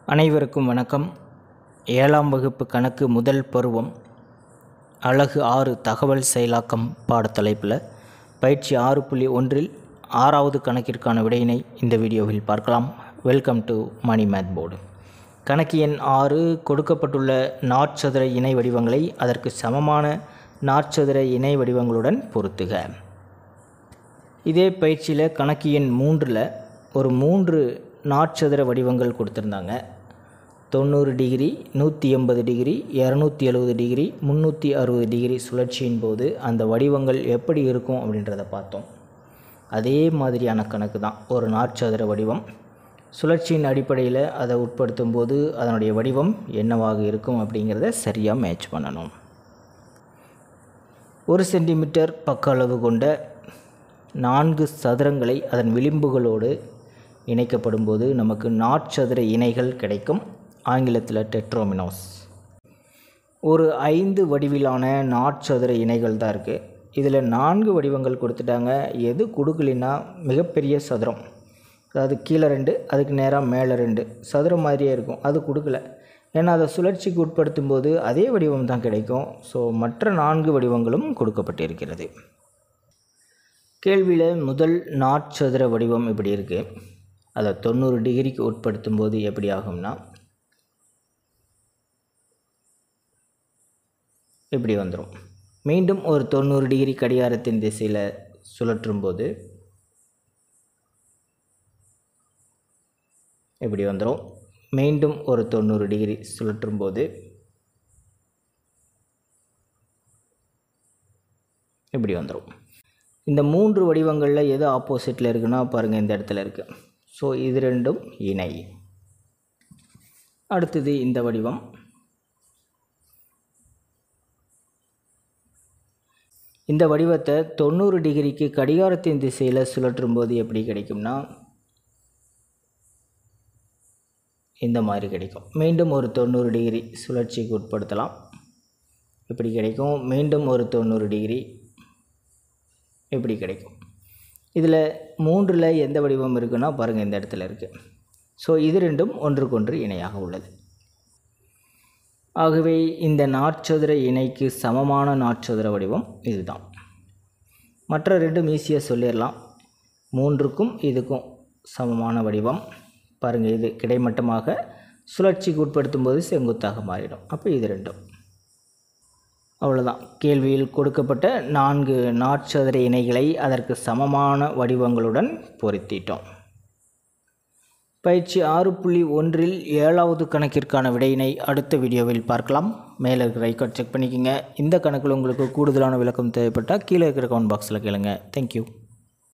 அனைவருக்கும் வணக்கம் ஏழாம் வகுப்பு கணக்கு முதல் பருவம் அழகு ஆறு தகவல் செயலாக்கம் பாடத்தலைப்பில் பயிற்சி ஆறு புள்ளி ஒன்றில் ஆறாவது கணக்கிற்கான விடையினை இந்த வீடியோவில் பார்க்கலாம் welcome to Mani math board கணக்கு எண் ஆறு கொடுக்கப்பட்டுள்ள நாற்சதுர இணை வடிவங்களை அதற்கு சமமான நாற்சதுர இணை வடிவங்களுடன் பொருத்துக இதே பயிற்சியில் கணக்கு எண் மூன்றில் ஒரு மூன்று நாற்சதுர வடிவங்கள் கொடுத்துருந்தாங்க தொண்ணூறு டிகிரி நூற்றி எண்பது டிகிரி இரநூத்தி எழுபது டிகிரி முந்நூற்றி அறுபது டிகிரி சுழற்சியின் போது அந்த வடிவங்கள் எப்படி இருக்கும் அப்படின்றத பார்த்தோம் அதே மாதிரியான கணக்கு தான் ஒரு நாற்சதுர வடிவம் சுழற்சியின் அடிப்படையில் அதை உட்படுத்தும் போது அதனுடைய வடிவம் என்னவாக இருக்கும் அப்படிங்கிறத சரியாக மேட்ச் பண்ணணும் ஒரு சென்டிமீட்டர் பக்க அளவு கொண்ட நான்கு சதுரங்களை அதன் விளிம்புகளோடு இணைக்கப்படும் போது நமக்கு நாற்சதுர இணைகள் கிடைக்கும் ஆங்கிலத்தில் டெட்ரோமினோஸ் ஒரு ஐந்து வடிவிலான நாற்சதுர இணைகள் தான் இருக்குது இதில் நான்கு வடிவங்கள் கொடுத்துட்டாங்க எது கொடுக்கலைன்னா மிகப்பெரிய சதுரம் அதாவது கீழே ரெண்டு அதுக்கு நேராக மேலே ரெண்டு சதுரம் மாதிரியே இருக்கும் அது கொடுக்கல ஏன்னா அதை சுழற்சிக்கு உட்படுத்தும் போது அதே வடிவம் தான் கிடைக்கும் ஸோ மற்ற நான்கு வடிவங்களும் கொடுக்கப்பட்டிருக்கிறது கேள்வியில் முதல் நாற்சதுர வடிவம் இப்படி இருக்குது அதை தொண்ணூறு டிகிரிக்கு உட்படுத்தும் போது எப்படி ஆகும்னா இப்படி வந்துடும் மீண்டும் ஒரு தொண்ணூறு டிகிரி கடிகாரத்தின் திசையில் சுழற்றும் போது இப்படி வந்துடும் மீண்டும் ஒரு தொண்ணூறு டிகிரி சுழற்றும் போது இப்படி வந்துடும் இந்த மூன்று வடிவங்களில் எது ஆப்போசிட்டில் இருக்குன்னா பாருங்கள் இந்த இடத்துல இருக்குது ஸோ இது ரெண்டும் இணை அடுத்தது இந்த வடிவம் இந்த வடிவத்தை தொண்ணூறு டிகிரிக்கு கடிகாரத்தின் திசையில் சுழற்றும் போது எப்படி கிடைக்கும்னா இந்த மாதிரி கிடைக்கும் மீண்டும் ஒரு தொண்ணூறு டிகிரி சுழற்சிக்கு உட்படுத்தலாம் இப்படி கிடைக்கும் மீண்டும் ஒரு தொண்ணூறு டிகிரி இப்படி கிடைக்கும் இதில் மூன்றில் எந்த வடிவம் இருக்குன்னா பாருங்கள் இந்த இடத்துல இருக்குது ஸோ இது ரெண்டும் ஒன்றுக்கொன்று இணையாக உள்ளது ஆகவே இந்த நாற்சதுர இணைக்கு சமமான நாற்சதுர வடிவம் இதுதான் மற்ற ரெண்டும் ஈஸியாக சொல்லிடலாம் மூன்றுக்கும் இதுக்கும் சமமான வடிவம் பாருங்கள் இது கிடைமட்டமாக சுழற்சிக்கு உட்படுத்தும் போது செங்குத்தாக மாறிடும் அப்போ இது ரெண்டும் அவ்வளோதான் கேள்வியில் கொடுக்கப்பட்ட நான்கு நாற்சதுர இணைகளை அதற்கு சமமான வடிவங்களுடன் பொருத்திட்டோம் பயிற்சி ஆறு புள்ளி ஒன்றில் ஏழாவது கணக்கிற்கான விடையினை அடுத்த வீடியோவில் பார்க்கலாம் மேலே இருக்கிற ஐக்கார்ட் செக் பண்ணிக்கோங்க இந்த கணக்கில் உங்களுக்கு கூடுதலான விளக்கம் தேவைப்பட்டால் கீழே இருக்கிற கமெண்ட் பாக்ஸில் கேளுங்க தேங்க்யூ